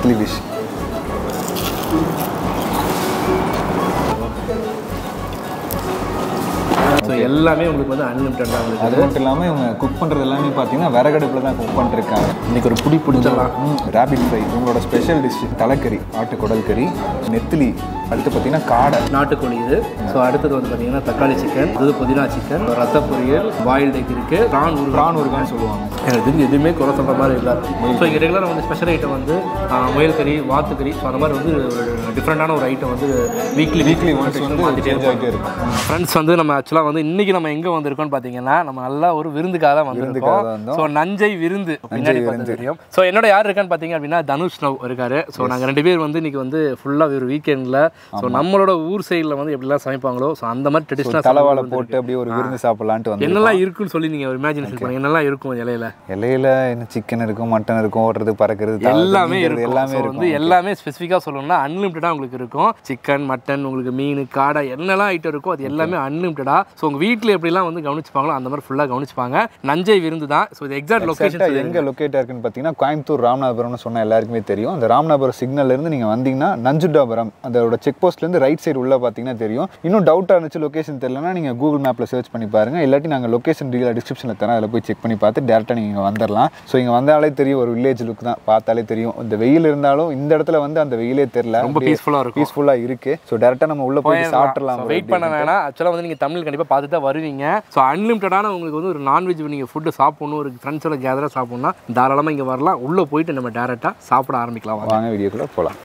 நெத்திலி fish so எல்லாமே உங்களுக்கு வந்து அன்லிமிட்டடாக உங்களுக்கு அது மட்டும் இல்லாமல் இவங்க குக் பண்ணுறது எல்லாமே பார்த்தீங்கன்னா விறகடுப்பில் தான் குக் பண்ணிருக்காங்க இன்னைக்கு ஒரு புடி பிடிச்சிடலாம் ரேபிட் ஃப்ரை உங்களோட ஸ்பெஷல் டிஷ் தலைக்கறி ஆட்டு குடல் கறி நெத்திலி அடுத்து பார்த்தீங்கன்னா காடை நாட்டுக்கோழி இது ஸோ அடுத்தது வந்து பார்த்தீங்கன்னா தக்காளி சிக்கன் இது புதினா சிக்கன் ரத்த பொரியல் பாயில்டு எக் இருக்கு ப்ரான் ஊறுகாய் ப்ரான் ஊறுகான்னு சொல்லுவாங்க எனக்கு தெரிஞ்சு எதுவுமே குறை சொல்கிற மாதிரி இல்லை ஸோ இங்கே ரெகுலராக வந்து ஸ்பெஷல் ஐட்டம் வந்து ஆ, முயல் கறி வாத்து கறி ஸோ அந்த மாதிரி வந்து டிஃப்ரெண்டான ஒரு ஐட்டம் வந்து வீக்லி வீக்லி ஒன்ஸ் வந்து சேஞ்ச் ஆகிட்டே இருக்கும் ஃப்ரெண்ட்ஸ் வந்து நம்ம ஆக்சுவலாக வந்து இன்னைக்கு நம்ம எங்கே வந்திருக்கோம்னு பார்த்தீங்கன்னா நம்ம நல்லா ஒரு விருந்துக்காக தான் விருந்துக்காக வந்திருக்கோம் தான் வந்தோம். ஸோ நஞ்சை விருந்து பின்னாடி பார்த்து தெரியும் ஸோ என்னோட யார் இருக்கான்னு பார்த்தீங்க அப்படின்னா தனுஷ் நவ் இருக்காரு ஸோ நாங்கள் ரெண்டு பேர் வந்து இன்னைக்கு வந்து ஃபுல்லாக ஒரு வீக்கெண்டில் ஸோ நம்மளோட ஊர் சைடில் வந்து எப்படிலாம் சமைப்பாங்களோ ஸோ அந்த மாதிரி ட்ரெடிஷ்னல் தலைவாழை போட்டு அப்படியே ஒரு விருந்து சாப்பிடலான்ட்டு வந்து என்னெல்லாம் இருக்குன்னு சொல்லி நீங்கள் ஒரு இமேஜினேஷன் பண்ணுங்க என்னெல்லாம் இருக்கும் இலையில இலையில என்ன சிக்கன் இருக்கும் மட்டன் இருக்கும் ஓடுறது பறக்கிறது தாவுறது, எல்லாமே நீங்கிறது இருக்கும் எல்லாமே So இருக்கும் வந்து எல்லாமே ஸ்பெசிஃபிக்காக சொல்லணும்னா அன்லிமிட்டடாக உங்களுக்கு இருக்கும் சிக்கன் மட்டன் உங்களுக்கு மீன் காடை என்னெல்லாம் ஐட்டம் இருக்கோ அது எல்லாமே அன்லிமிட்டடாக ஸோ உங்கள் வீட்டில் எப்படிலாம் வந்து கவனிச்சுப்பாங்களோ அந்த மாதிரி ஃபுல்லாக கவனிச்சுப்பாங்க நஞ்சை விருந்து தான் ஸோ இது எக்ஸாக்ட் Exact-ஆ லொக்கேஷன் எங்க லொக்கேட் இருக்குன்னு பார்த்தீங்கன்னா கோயம்புத்தூர் ராமநாதபுரம்னு சொன்ன எல்லாருக்குமே தெரியும் அந்த ராமநாதபுரம் சிக்னல்ல இருந்து நீங்க வந்தீங்கன்னா நஞ்சுடாபுரம் அதோட செக் போஸ்ட்ல இருந்து ரைட் சைடு உள்ள பார்த்தீங்கன்னா தெரியும் இன்னும் டவுட்டா இருந்துச்சு லொகேஷன் தெரியலனா நீங்க கூகுள் மேப்ல சர்ச் பண்ணி பாருங்க இல்லாட்டி நாங்க லொகேஷன் டீல டிஸ்கிரிப்ஷன்ல தரேன் அதில் போய் செக் பண்ணி பார்த்து டேரக்டா நீங்க இங்க வந்துடலாம் ஸோ இங்க வந்தாலே தெரியும் ஒரு வில்லேஜ் லுக் தான் பார்த்தாலே தெரியும் இந்த வெயில் இருந்தாலும் இந்த இடத்துல வந்து அந்த வெயிலே தெரியல ரொம்ப பீஸ்ஃபுல்லாக இருக்கும் பீஸ்ஃபுல்லா இருக்கு ஸோ டேரக்டா நம்ம உள்ள போய் சாப்பிடலாம் வெயிட் பண்ண வேணாம் ஆக்சுவலாக வந்து நீங்கள் தமிழ் கண்டிப்பாக பார்த்து தான் வருவீங்க ஸோ அன்லிமிட்டடான உங்களுக்கு வந்து ஒரு நான்வெஜ் நீங்கள் ஃபுட்டு சாப்பிடணும் ஒரு ஃப்ரெண்ட்ஸோட கேதராக சாப்பிடணும்னா தாராளமாக இங்கே வரலாம் உள்ளே போயிட்டு நம்ம டேரெக்டாக சாப்பிட ஆரம்பிக்கலாம் வாங்க. வாங்க வீடியோக்குள்ள போலாம்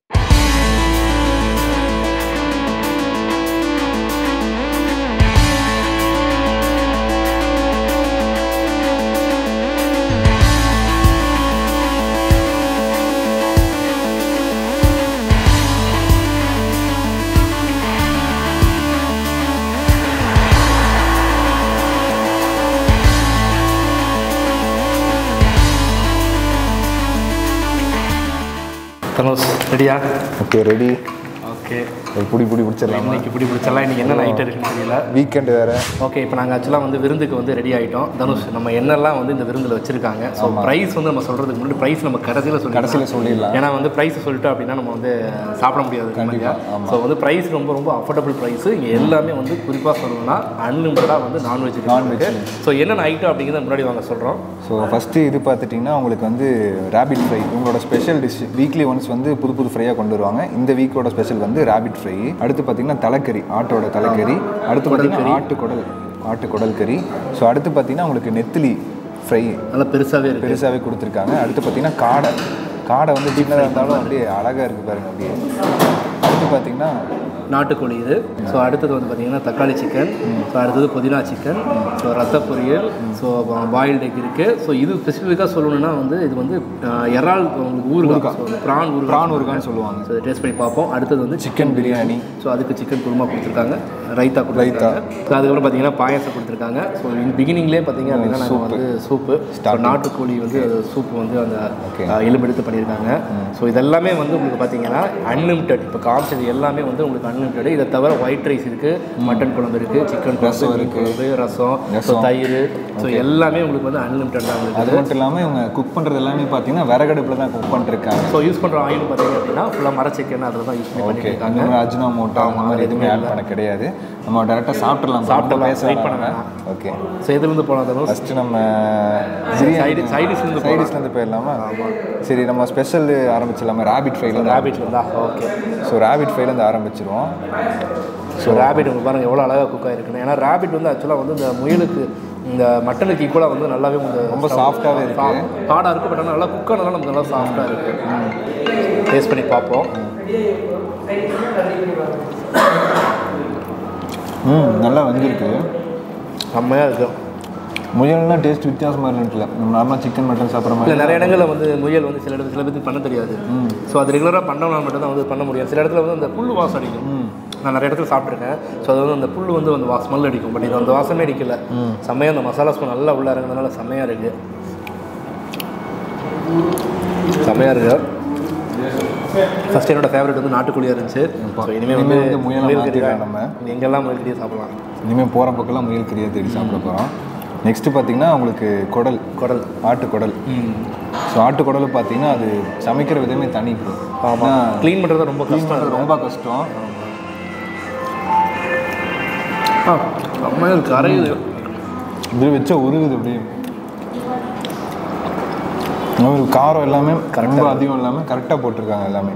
தனுஷ் ரெடியா ஓகே ரெடி ஓகே ஒரு புடி புடி பிடிச்சிடலாமா இன்னைக்கு இப்படி பிடிச்சலாம் இன்னைக்கு என்ன நைட் இருக்குன்னு தெரியல வீக்கெண்ட் வேற ஓகே இப்போ நாங்கள் ஆக்சுவலாக வந்து விருந்துக்கு வந்து ரெடி ஆகிட்டோம் தனுஷ் நம்ம என்னெல்லாம் வந்து இந்த விருந்தில் வச்சிருக்காங்க ஸோ ப்ரைஸ் வந்து நம்ம சொல்கிறதுக்கு முன்னாடி ப்ரைஸ் நம்ம கடைசியில் சொல்லி கடைசியில் சொல்லிடலாம் ஏன்னா வந்து ப்ரைஸ் சொல்லிட்டோம் அப்படின்னா நம்ம வந்து சாப்பிட முடியாது கண்டிப்பாக ஸோ வந்து ப்ரைஸ் ரொம்ப ரொம்ப அஃபோர்டபுள் ப்ரைஸ் இங்கே எல்லாமே வந்து குறிப்பாக சொல்லணும்னா அன்லிமிட்டடாக வந்து நான்வெஜ் நான்வெஜ் ஸோ என்னென்ன ஐட்டம் அப்படிங்கிறத முன்னாடி வாங்க சொல்கிறோம் ஸோ ஃபஸ்ட்டு இது பார்த்துட்டிங்கன்னா உங்களுக்கு வந்து ரேபிட் ஃப்ரை உங்களோட ஸ்பெஷல் டிஷ் வீக்லி ஒன்ஸ் வந்து புது புது ஃப்ரையாக கொண்டு வருவாங்க இந்த வீக்கோட ஸ்பெஷல் வந்து ரேபிட் ஃப்ரை அடுத்து பார்த்தீங்கன்னா தலைக்கறி ஆட்டோட தலைக்கறி அடுத்து பார்த்தீங்கன்னா ஆட்டு குடல் ஆட்டு குடல் கறி ஸோ அடுத்து பார்த்தீங்கன்னா உங்களுக்கு நெத்திலி ஃப்ரை நல்லா பெருசாகவே இருக்குது பெருசாகவே கொடுத்துருக்காங்க அடுத்து பார்த்தீங்கன்னா காடை காடை வந்து சின்னதாக இருந்தாலும் அப்படியே அழகாக இருக்குது பாருங்க அப்படியே அடுத்து பார்த்தீங்கன்னா நாட்டுக்கோழி இது ஸோ அடுத்தது வந்து பார்த்தீங்கன்னா தக்காளி சிக்கன் ஸோ அடுத்தது புதினா சிக்கன் ஸோ ரத்த பொரியல் ஸோ பாயில்டு எக் இருக்குது ஸோ இது ஸ்பெசிஃபிக்காக சொல்லணும்னா வந்து இது வந்து அஹ், இறால் உங்களுக்கு ஊறுகாய் ஸோ ப்ரான் ஊறுகாய் ப்ரான் ஊறுகான்னு சொல்லுவாங்க ஸோ டேஸ்ட் பண்ணி பார்ப்போம் அடுத்தது வந்து சிக்கன் பிரியாணி ஸோ அதுக்கு சிக்கன் குருமா கொடுத்துருக்காங்க ரைத்தா கொடுத்துருக்காங்க ஸோ அதுக்கப்புறம் பார்த்தீங்கன்னா பாயாசம் கொடுத்துருக்காங்க ஸோ இன் பிகினிங்லேயே பார்த்தீங்க அப்படின்னா நாங்கள் வந்து சூப்பு நாட்டுக்கோழி வந்து சூப்பு வந்து அந்த Okay. அஹ், எலும்பு எடுத்து பண்ணியிருக்காங்க ஸோ இதெல்லாமே வந்து உங்களுக்கு பார்த்தீங்கன்னா அன்லிமிட்டட் இப்போ காமிச்சது எல்லாமே வந்து உங்களுக்கு அன்லிமிட்டட் இதை தவிர ஒயிட் ரைஸ் இருக்குது மட்டன் குழம்பு இருக்குது சிக்கன் குழம்பு மீன் குழம்பு ரசம் ஸோ தயிர் ஸோ எல்லாமே உங்களுக்கு வந்து அன்லிமிட்டட் தான் உங்களுக்கு அது மட்டும் இல்லாமல் இவங்க குக் பண்ணுறது எல்லாமே பார்த்தீங்கன்னா விறகடுப்பில் தான் குக் பண்ணிருக்காங்க ஸோ யூஸ் பண்ணுற ஆயில் பார்த்தீங்க அப்படின்னா ஃபுல்லாக மர சிக்கன் அதில் தான் யூஸ் பண்ணி ஓகே பண்ணியிருக்காங்க அந்த மாதிரி அஜினோ மோட்டோ அந்த மாதிரி எதுவுமே ஆட் பண்ண கிடையாது நம்ம டேரெக்டாக சாப்பிட்றலாம் சாப்பிடலாம், பேச wait பண்ண வேணாம். ஓகே ஸோ எதுலேருந்து போனால் தரும் ஃபஸ்ட்டு நம்ம சைடு சைடிஷ்லேருந்து போகலாம் சைடிஷ்லேருந்து போயிடலாமா சரி நம்ம ஸ்பெஷல் ஆரம்பிச்சிடலாமா ரேபிட் ஃப்ரைல ரேபிட் வந்தா ஓகே ஸோ ரேபிட் ஃப்ரைலேருந்து ஆரம்பிச்சிருவோம் ஸோ ரேபிட் உங்களுக்கு பாருங்கள் எவ்வளோ அழகாக குக் ஆகிருக்குன்னு ஏன்னா ரேபிட் வந்து ஆக்சுவலாக வந்து இந்த முயலுக்கு இந்த மட்டனுக்கு ஈக்குவலாக வந்து நல்லாவே வந்து ரொம்ப சாஃப்டாகவே இருக்கு ஹார்டாக இருக்குது பட் ஆனால் நல்லா குக் ஆனதால நமக்கு நல்லா சாஃப்டாக இருக்குது டேஸ்ட் பண்ணி பார்ப்போம் ம் நல்லா வந்திருக்கு செம்மையாக இருக்குது முயல்னா டேஸ்ட் வித்தியாசமாக இருந்துச்சுல நம்ம நார்மலாக சிக்கன் மட்டன் சாப்பிட்ற மாதிரி இல்லை நிறைய இடங்களில் வந்து முயல் வந்து சில இடத்துல சில பேருக்கு பண்ண தெரியாது ஸோ அது ரெகுலராக பண்ணவங்க மட்டும் தான் வந்து பண்ண முடியும் சில இடத்துல வந்து அந்த புல் வாசம் அடிக்கும் நான் நிறைய இடத்துல சாப்பிட்ருக்கேன் ஸோ அது வந்து அந்த புல் வந்து அந்த வா ஸ்மெல் அடிக்கும் பட் இது அந்த வாசமே அடிக்கல செம்மையாக அந்த மசாலா ஸ்மெல் நல்லா உள்ள இறங்குறதுனால செம்மையாக இருக்குது செம்மையாக இருக்கு ஃபர்ஸ்ட் என்னோட ஃபேவரட் வந்து நாட்டுக்கோழியாக இருந்துச்சு ஸோ இனிமேல் வந்து இனிமே வந்து முயலா முயல் கறி மாத்திடலாம் தான். நம்ம. எங்கெல்லாம் முயல் கறியை சாப்பிடலாம் இனிமேல் போகிற பக்கம்லாம் முயல் கறியாக தேடி சாப்பிட போகிறோம் நெக்ஸ்ட்டு பார்த்தீங்கன்னா உங்களுக்கு குடல் குடல் ஆட்டு குடல் ஸோ ஆட்டுக்குடல் பார்த்தீங்கன்னா அது சமைக்கிற விதமே தனி ப்ரோ ஆமாம் க்ளீன் பண்ணுறது ரொம்ப கஷ்டம் அது ரொம்ப கஷ்டம் ஆ செம்மையாக இருக்கு கரையுது இது வச்ச உருகுது அப்படியே ஒரு காரம் எல்லாமே ரொம்ப அதிகம் இல்லாமல் கரெக்டாக போட்டிருக்காங்க எல்லாமே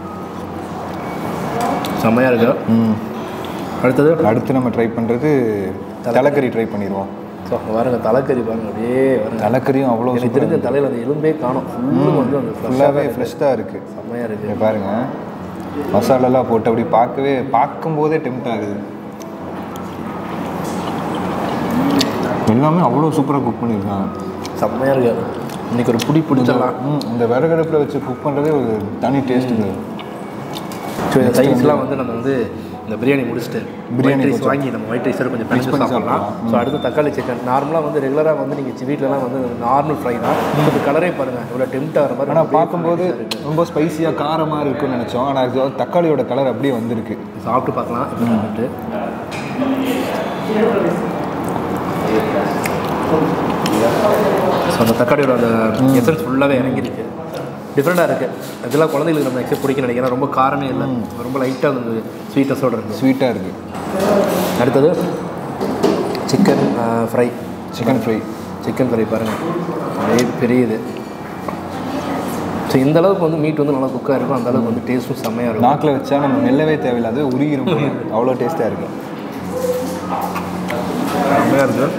செம்மையாக இருக்கு ம் அடுத்தது அடுத்து நம்ம ட்ரை பண்ணுறது தலைக்கறி ட்ரை பண்ணிடுவோம் ஸோ பாருங்க தலைக்கறி பாருங்க அப்படியே பாருங்க தலைக்கறியும் அவ்வளோ எனக்கு தெரிஞ்ச தலையில் அந்த எலும்பே காணும் ஃபுல்லும் வந்து அந்த ஃபுல்லாகவே ஃப்ரெஷ்ஷாக இருக்குது செம்மையாக இருக்கு இங்க பாருங்க மசாலாலாம் போட்டு அப்படி பார்க்கவே பார்க்கும்போதே டெம்ட் ஆகுது எல்லாமே அவ்வளோ சூப்பராக குக் பண்ணியிருக்காங்க செம்மையாக இருக்கு இன்னைக்கு ஒரு புடி பிடிச்சிடலாம் ம் இந்த விறகடுப்பில் வச்சு குக் பண்ணுறதே ஒரு தனி டேஸ்ட் இது ஸோ இந்த சைஸ்லாம் வந்து நம்ம வந்து இந்த பிரியாணி முடிச்சுட்டு பிரியாணி ரைஸ் வாங்கி நம்ம ஒயிட் ரைஸோட கொஞ்சம் பிணைச்சு சாப்பிடலாம் ஸோ அடுத்து தக்காளி சிக்கன் நார்மலாக வந்து ரெகுலராக வந்து நீங்கள் வீட்டிலலாம் வந்து நார்மல் ஃப்ரை தான் இந்த கலரே பாருங்கள் இவ்வளோ டெம்ட் ஆகிற மாதிரி ஆனால் பார்க்கும்போது ரொம்ப ஸ்பைசியாக காரமாக இருக்கும்னு நினச்சோம் ஆனால் இது வந்து தக்காளியோட கலர் அப்படியே வந்திருக்கு சாப்பிட்டு பார்க்கலாம் எப்படின்ட்டு ஸோ அந்த தக்காளியோட அந்த எசன்ஸ் ஃபுல்லாகவே இறங்கிருக்கு டிஃப்ரெண்ட்டாக இருக்குது இதெல்லாம் குழந்தைகளுக்கு நம்ம எக்ஸப்ட் பிடிக்க நினைக்கிறேன் ரொம்ப காரமே இல்லை ரொம்ப லைட்டாக அந்த ஸ்வீட்டஸோட இருக்குது ஸ்வீட்டாக இருக்குது அடுத்தது chicken fry chicken fry chicken fry பாருங்கள் அப்படியே பெரியது ஸோ இந்த அளவுக்கு வந்து மீட் வந்து நல்லா குக்காக இருக்கும் அந்த அளவுக்கு வந்து டேஸ்ட்டும் செம்மையாக இருக்கும் நாக்கில் வச்சா நம்ம மெல்லவே தேவையில்லாத உருகிரும் போல. அவ்வளோ டேஸ்ட்டாக இருக்கு செம்மையாக இருக்குது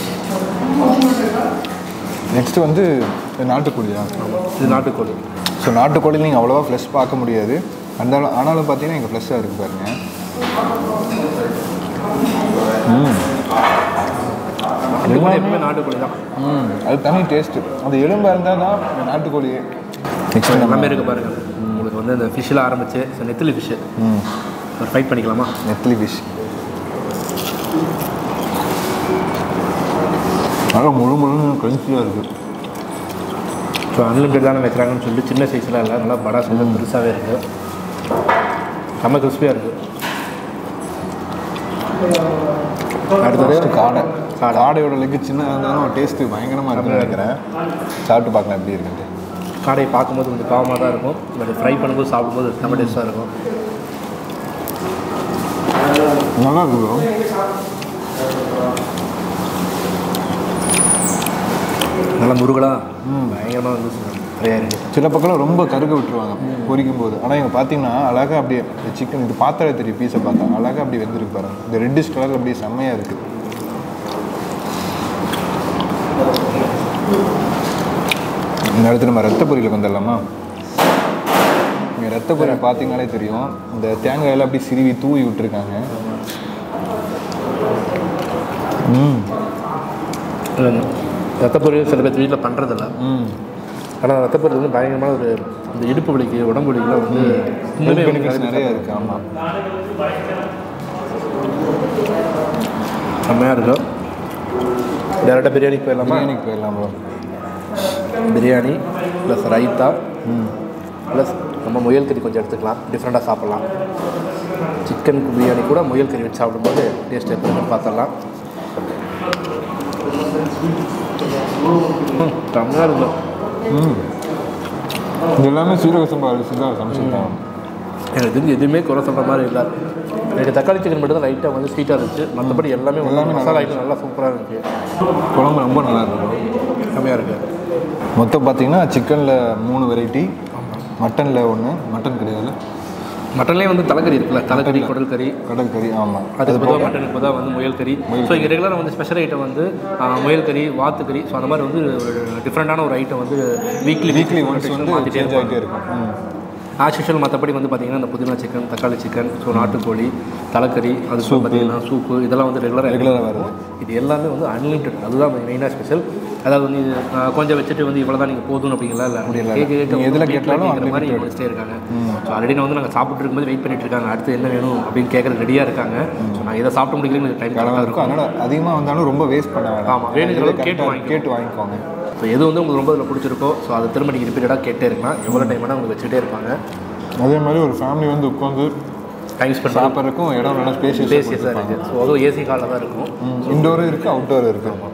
நெக்ஸ்ட் வந்து நாட்டுக்கோழியா இது நாட்டுக்கோழி ஸோ நாட்டுக்கோழி நீங்கள் அவ்வளோவா ஃப்ளஷ் பார்க்க முடியாது அந்த ஆனாலும் பார்த்தீங்கன்னா இங்கே ஃப்ளஷ்ஷாக இருக்குது பாருங்க ம் நாட்டுக்கோழி எப்பவுமே நாட்டுக்கோழி தான் ம் அது தனி டேஸ்ட்டு அது எலும்பாக இருந்தால் தான் இந்த நாட்டுக்கோழி நெக்ஸ்ட் நம்ம எல்லாமே இருக்குது பாருங்கள் உங்களுக்கு வந்து இந்த ஃபிஷ்ஷில் ஆரம்பிச்சு ஸோ நெத்திலி ஃபிஷ்ஷு ம் ஒரு ஃப்ரை பண்ணிக்கலாமா நெத்லி ஃபிஷ் நல்லா முழு முழு கிரன்ச்சியாக இருக்குது ஸோ அன்லிமிட்டட் தானே வைக்கிறாங்கன்னு சொல்லிட்டு சின்ன சைஸில் இல்லை நல்லா படா சைஸில் பெருசாகவே இருக்குது செம்ம கிறிஸ்பியாக இருக்குது அடுத்தது ஃபஸ்ட்டு காடை காடை. காடையோட லெக்கு சின்னதாக இருந்தாலும் டேஸ்ட்டு பயங்கரமாக இருக்குன்னு நினைக்கிறேன் சாப்பிட்டு பார்க்கலாம் எப்படி இருக்குன்ட்டு காடையை பார்க்கும்போது கொஞ்சம் பாவமாக தான் இருக்கும் பட் ஃப்ரை பண்ணும்போது சாப்பிடும்போது செம்ம டேஸ்ட்டாக இருக்கும் நல்லா இருக்கு bro. நல்லா முருகலாக பயங்கரமாக வந்து ஃப்ரையாக இருக்குது சில பக்கம் ரொம்ப கருக விட்டுருவாங்க பொரிக்கும் போது ஆனால் இங்கே பார்த்தீங்கன்னா அழகாக அப்படியே சிக்கன் இது பார்த்தாலே தெரியும் பீஸை பார்த்தா அழகாக அப்படி வெந்திருக்கு பாருங்க இந்த ரெட்டிஷ் கலர் அப்படியே செம்மையாக இருக்குது இந்த இடத்துல நம்ம ரத்த பொரியலுக்கு வந்துடலாமா இங்கே ரத்த பொரியல் பார்த்தீங்கனாலே தெரியும் இந்த தேங்காயெல்லாம் அப்படியே சிறுவி தூவி விட்டுருக்காங்க ம் ரத்தப்பொரியல் சில பேர் வீட்டில் பண்ணுறதில்ல ம் ஆனால் ரத்தப்பொரியல் வந்து பயங்கரமான ஒரு இந்த இடுப்பு வலிக்கு உடம்பு வலிக்குலாம் வந்து ஹெல்த் பெனிஃபிட்ஸ் நிறைய இருக்குது ஆமாம் செம்மையாக இருக்கும் டேரெக்டாக பிரியாணிக்கு போயிடலாமா பிரியாணிக்கு போயிடலாம் bro biryani plus raita plus நம்ம முயல் கறி கொஞ்சம் எடுத்துக்கலாம் டிஃப்ரெண்ட்டாக சாப்பிட்லாம் சிக்கன் பிரியாணி கூட முயல் கறி வச்சு சாப்பிடும்போது டேஸ்ட் எப்படி இருக்குன்னு பார்த்துடலாம் ம், செம்மையாக இருக்கும் ம் இது எல்லாமே சீரக சம்பா அரிசி தான் சமைச்சிருக்காங்க எனக்கு தெரிஞ்சு எதுவுமே குறை சொல்கிற மாதிரி இல்லை எனக்கு தக்காளி சிக்கன் மட்டும் தான் லைட்டாக வந்து ஸ்வீட்டாக இருந்துச்சு மற்றபடி எல்லாமே எல்லாமே எல்லாமே நல்லா மசாலா ஐட்டம் நல்லா சூப்பராக இருந்துச்சு குழம்பு ரொம்ப நல்லா இருக்கும் செம்மையாக இருக்குது மொத்தம் பார்த்தீங்கன்னா சிக்கனில் மூணு வெரைட்டி மட்டனில் ஒன்று மட்டன் கிடையாது மட்டன்லேயே வந்து தலைக்கறி இருக்குல்ல தலைக்கறி குடல் கறி கடல் கறி ஆமாம் அதுக்கு பொதுவாக மட்டனுக்கு பொதுவாக வந்து முயல் கறி ஸோ இங்கே ரெகுலராக வந்து ஸ்பெஷல் ஐட்டம் வந்து ஆ, முயல் கறி வாத்து கறி ஸோ அந்த மாதிரி வந்து ஒரு டிஃப்ரெண்ட்டான ஒரு ஐட்டம் வந்து வீக்லி வீக்லி ஒன்ஸ் வந்து மாற்றிட்டே சேஞ்ச் இருப்பாங்க ஆகிட்டே இருக்கும் ம் ஆஸ் யூஷுவல் மற்றபடி வந்து பார்த்தீங்கன்னா இந்த புதினா சிக்கன் தக்காளி சிக்கன் ஸோ நாட்டுக்கோழி தலைக்கறி அது பார்த்தீங்கன்னா சூப்பு இதெல்லாம் வந்து ரெகுலராக ரெகுலராக வருது இது எல்லாமே வந்து அன்லிமிட்டட் அதுதான் மெயினாக ஸ்பெஷல் அதாவது வந்து இது, ஆ, கொஞ்சம் வச்சுட்டு வந்து இவ்வளோ தான் நீங்கள் போதும் அப்படிங்களா இல்லை முடியல. கேட்க கேட்க நீங்க எதுல வீட்ல கேட்டாலும் கேட்குற மாதிரி unlimited. முடிச்சிட்டே இருக்காங்க ஸோ ஆல்ரெடி நான் வந்து நாங்கள் சாப்பிட்டு இருக்கும்போது வெயிட் பண்ணிட்டு இருக்காங்க அடுத்து என்ன வேணும் அப்படின்னு கேட்குறது ரெடியாக இருக்காங்க ஸோ நான் இதை சாப்பிட்டு முடிக்கிறேன்னு டைம் கடலாக கரெக்டாக இருக்கும் இருக்கும் அதனால் அதிகமாக வந்தாலும் ரொம்ப வேஸ்ட் பண்ண வேணாம் ஆமா, வேணுங்கிற அளவுக்கு கேட்டு கரெக்டா வாங்கிக்கோங்க. கேட்டு வாங்கிக்கோங்க ஸோ எது வந்து உங்களுக்கு ரொம்ப இதில் பிடிச்சிருக்கோ ஸோ அதை திரும்ப நீங்கள் ரிப்பீட்டடாக கேட்டே இருக்கலாம் எவ்வளோ டைம் வேணால் உங்களுக்கு வச்சுட்டே இருப்பாங்க அதே மாதிரி ஒரு ஃபேமிலி வந்து உட்காந்து டைம் ஸ்பெண்ட் சாப்பிட்றதுக்கும் இடம் நல்லா ஸ்பேஷியஸ் ஸ்பேசியஸாக இருக்குது ஸோ அதுவும் ஏசி காலில் தான் இருக்கும் இன்டோரும் இருக்குது அவுட்டோரும் இருக்குது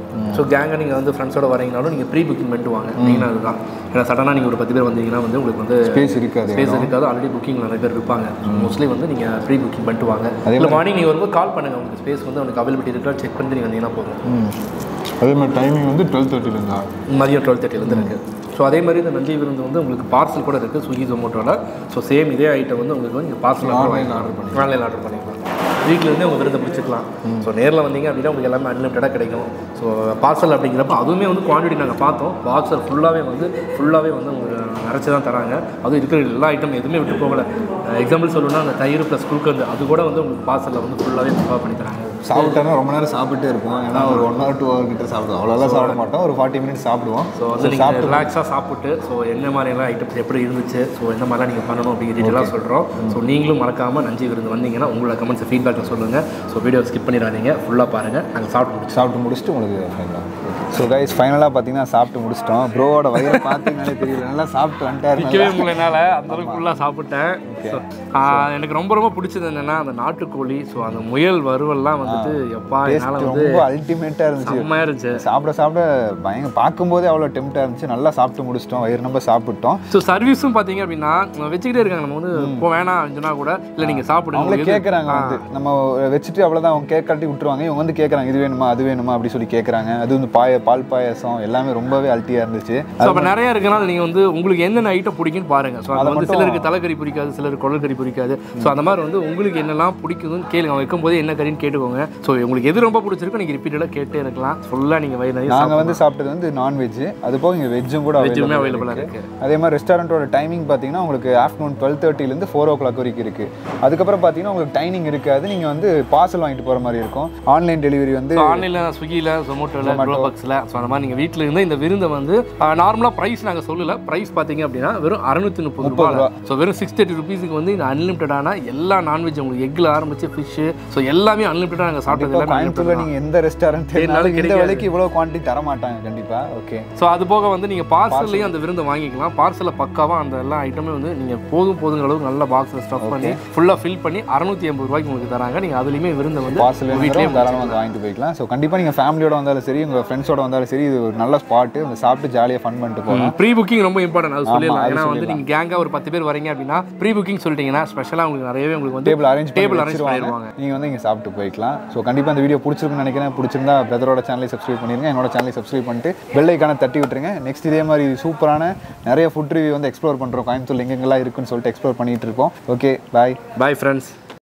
ஸோ கேங்கை நீங்கள் வந்து ஃப்ரெண்ட்ஸோட வரீங்கனாலும் நீங்கள் ப்ரீ புக்கிங் பண்ணிட்டு வாங்க மெயினாக அதுதான் ஏன்னா சடனாக நீங்கள் ஒரு பத்து பேர் வந்தீங்கன்னா வந்து உங்களுக்கு வந்து ஸ்பேஸ் இருக்காது ஸ்பேஸ் இருக்காது ஆல்ரெடி புக்கிங் நிறைய பேர் இருப்பாங்க மோஸ்ட்லி வந்து நீங்கள் ப்ரீ புக்கிங் பண்ணிட்டு வாங்க இல்லை மார்னிங் நீங்கள் வரும்போது கால் பண்ணுங்கள் உங்களுக்கு ஸ்பேஸ் வந்து உங்களுக்கு அவைலபிலிட்டி இருக்கா செக் பண்ணிட்டு நீங்கள் வந்தீங்கன்னா போதும் ம் அதே மாதிரி டைமிங் வந்து டுவெல் தேர்ட்டிலேருந்தா மதியம் டுவெல் தேர்ட்டிலேருந்து இருக்குது ஸோ அதே மாதிரி இந்த நந்தி விருந்து வந்து உங்களுக்கு பார்சல் கூட இருக்குது ஸ்விக்கி ஜொமேட்டோட ஸோ சேம் இதே ஐட்டம் வந்து உங்களுக்கு வந்து பார்சல் ஆன்லைன் ஆர்டர் பண்ணி ஆன்லைன் ஆர்டர் பண்ணிக்கலாம் வீட்டிலேருந்தே உங்கள் விருந்தை பிடிச்சிக்கலாம் ஸோ நேரில் வந்தீங்க அப்படின்னா உங்களுக்கு எல்லாமே அன்லிமிட்டடாக கிடைக்கும் ஸோ பார்சல் அப்படிங்கிறப்ப அதுவுமே வந்து குவான்டிட்டி நாங்கள் பார்த்தோம் பாக்ஸர் ஃபுல்லாகவே வந்து ஃபுல்லாகவே வந்து உங்களுக்கு நிறச்சி தான் தராங்க அதுவும் இருக்கிற எல்லா ஐட்டம் எதுவுமே விட்டு போகலை எக்ஸாம்பிள் சொல்லணும்னா அந்த தயிர் ப்ளஸ் குழுக்கந்து அது கூட வந்து உங்களுக்கு பார்சலில் வந்து ஃபுல்லாகவே ப்ரிப்பேர் பண்ணி தராங்க சாப்பிட்டோன்னா ரொம்ப நேரம் சாப்பிட்டே இருப்போம் ஏன்னா ஒரு ஒன் ஹவர் டூ ஹவர் கிட்ட சாப்பிடுவோம் அவ்வளோலாம் சாப்பிட மாட்டோம் ஒரு ஃபார்ட்டி மினிட்ஸ் சாப்பிடுவோம் ஸோ வந்து நீங்கள் ரிலாக்ஸாக சாப்பிட்டு ஸோ என்ன மாதிரிலாம் ஐட்டம்ஸ் எப்படி இருந்துச்சு ஸோ என்ன மாதிரிலாம் நீங்கள் பண்ணணும் அப்படிங்கிற டீட்டெயிலாக சொல்கிறோம் ஸோ நீங்களும் மறக்காமல் நஞ்சு விருந்து வந்தீங்கன்னா உங்களோட கமெண்ட்ஸ் ஃபீட்பேக்கை சொல்லுங்கள் ஸோ வீடியோ ஸ்கிப் பண்ணிடாதீங்க ஃபுல்லாக பாருங்கள் நாங்கள் சாப்பிட்டு முடிச்சோம் சாப்பிட்டு முடிச்சுட்டு உங்களுக்கு ஸோ கைஸ் ஃபைனலாக பார்த்தீங்கன்னா சாப்பிட்டு முடிச்சிட்டோம் ப்ரோவோட வயிறு பார்த்தீங்கன்னாலே தெரியல நல்லா சாப்பிட்டு வந்துட்டாரு நிற்கவே முடியலனால அந்த அளவுக்கு ஃபுல்லாக சாப்பிட்டேன் So, ஆ, எனக்கு ரொம்ப ரொம்ப பிடிச்சது என்னென்னா அந்த நாட்டுக்கோழி ஸோ அந்த முயல் வறுவல்லாம் வந்துட்டு எப்பா என்னால் வந்து ரொம்ப அல்டிமேட்டாக இருந்துச்சு செம்மையாக இருந்துச்சு சாப்பிட சாப்பிட பயங்கர பார்க்கும்போதே அவ்வளோ டெம்ட்டாக இருந்துச்சு நல்லா சாப்பிட்டு முடிச்சிட்டோம் வயிறு நம்ம சாப்பிட்டோம் ஸோ சர்வீஸும் பார்த்தீங்க அப்படின்னா வச்சுக்கிட்டே இருக்காங்க நம்ம வந்து போ வேணாம் சொன்னா கூட இல்லை நீங்கள் சாப்பிடுங்க அவங்களே உங்களுக்கு எது- கேட்குறாங்க வந்து நம்ம வச்சுட்டு அவ்வளோதான் அவங்க கேக் கட்டி விட்டுருவாங்க இவங்க வந்து கேட்குறாங்க இது வேணுமா அது வேணுமா அப்படி சொல்லி கேட்குறாங்க அது வந்து பாய பால் பாயாசம் எல்லாமே ரொம்பவே அல்ட்டியாக இருந்துச்சு ஸோ அப்போ நிறைய இருக்கனால நீங்கள் வந்து உங்களுக்கு என்னென்ன ஐட்டம் பிடிக்குன்னு பாருங்க ஸோ அது வந்து சிலருக்கு தலைக்கறி பிடிக்காது சிலருக்கு குடல் கறி பிடிக்காது ஸோ அந்த மாதிரி வந்து உங்களுக்கு என்னெல்லாம் பிடிக்குதுன்னு கேளுங்க அவங்க வைக்கும்போது என்ன கறின்னு கேட்டுக்கோங்க ஸோ உங்களுக்கு எது ரொம்ப பிடிச்சிருக்கோ நீங்கள் ரிப்பீட்டடாக கேட்டே இருக்கலாம் ஃபுல்லாக நீங்கள் வயிறு நிறைய நாங்கள் வந்து சாப்பிட்டது வந்து நான்வெஜ் அது போக இங்கே வெஜ்ஜும் கூட வெஜ்ஜுமே available அவைலபிளாக இருக்கு. இருக்குது அதே மாதிரி ரெஸ்டாரண்ட்டோட டைமிங் பார்த்தீங்கன்னா உங்களுக்கு ஆஃப்டர்நூன் டுவெல் தேர்ட்டிலேருந்து ஃபோர் ஓ கிளாக் வரைக்கும் இருக்குது அதுக்கப்புறம் பார்த்தீங்கன்னா உங்களுக்கு டைமிங் இருக்காது நீங்கள் வந்து பார்சல் வாங்கிட்டு போகிற மாதிரி இருக்கும் ஆன்லைன் டெலிவரி வந்து ஸோ ஆன்லைனில் ஸ்விக்கியில் ஜொமேட்டோவில் க்ரோபக்ஸில் ஸோ அந்த மாதிரி நீங்கள் வீட்டில் இருந்து இந்த விருந்தை வந்து நார்மலாக ப்ரைஸ் நாங்கள் சொல்லல ப்ரைஸ் பார்த்தீங்க அப்படின்னா வெறும் அறுநூத்தி முப்பது ரூபா ஸோ வெறும் சிக்ஸ் தேர்ட்டி ருபீஸுக்கு வந்து இந்த அன்லிமிட்டடான எல்லா நான்வெஜ் உங்களுக்கு எக்கில் ஆரம்பிச்சு ஃபிஷ்ஷு ஸோ எல்லாமே அன்லிமிட்டடாக நாங்கள் சாப்பிட்டது இப்போ எல்லாமே கோயம்புத்தூர்ல நீங்கள் எந்த ரெஸ்டாரண்ட் தேடினாலும் இந்த விலைக்கு இவ்வளோ குவான்டிட்டி தர மாட்டாங்க கண்டிப்பாக ஓகே ஸோ அது போக வந்து நீங்கள் பார்சல்லையும் அந்த விருந்தை வாங்கிக்கலாம் பார்சலில் பக்காவாக அந்த எல்லா ஐட்டமே வந்து நீங்கள் போதும் போதுங்கிற அளவுக்கு நல்ல பாக்ஸில் ஸ்டஃப் பண்ணி ஃபுல்லாக ஃபில் பண்ணி அறுநூத்தி எண்பது ரூபாய்க்கு உங்களுக்கு தராங்க நீங்கள் அதுலேயுமே விருந்தை வந்து பார்சல் வீட்லயே தாராளமாக வந்து வாங்கிட்டு போய்க்கலாம் ஸோ கண்டிப்பாக நீங்கள் ஃபேமிலியோட வந்தாலும் சரி உங்கள் ஃப்ரெண்ட்ஸோட வந்தாலும் சரி இது ஒரு நல்ல ஸ்பாட்டு வந்து சாப்பிட்டு ஜாலியாக ஃபன் பண்ணிட்டு போகலாம் ப்ரீ புக்கிங் ரொம்ப இம்பார்ட்டன்ட் அது சொல்லிடலாம் அது ஏன்னா வந்து நீங்கள் கேங்காக ஒரு பத்து பேர் வரீங்க அப்படின்னா ப்ரீ புக்கிங் சொல்லிட்டீங்கன்னா ஸ்பெஷலாக உங்களுக்கு நிறையவே உங்களுக்கு வந்து table arrange table table arrange arrange பண்ணிடுவாங்க நீங்கள் வந்து இங்கே சாப்பிட்டு போய்க்கலாம் ஸோ கண்டிப்பாக இந்த வீடியோ பிடிச்சிருக்குன்னு நினைக்கிறேன் பிடிச்சிருந்தா பிரதரோட சேனலை சப்ஸ்கிரைப் பண்ணிருங்க என்னோட சேனலை சப்ஸ்கிரைப் பண்ணிட்டு பெல் ஐக்கான தட்டி விட்டுருங்க நெக்ஸ்ட் இதே மாதிரி சூப்பரான நிறைய ஃபுட் ரிவ்யூ வந்து எக்ஸ்ப்ளோர் பண்ணுறோம் கோயம்புத்தூர் எங்கெங்கெல்லாம் இருக்குன்னு சொல்லிட்டு எக்ஸ்ப்ளோர் பண்ணிட்டு இருக்கோம் ஓகே பாய் பாய் ஃப்ரெண்ட்ஸ்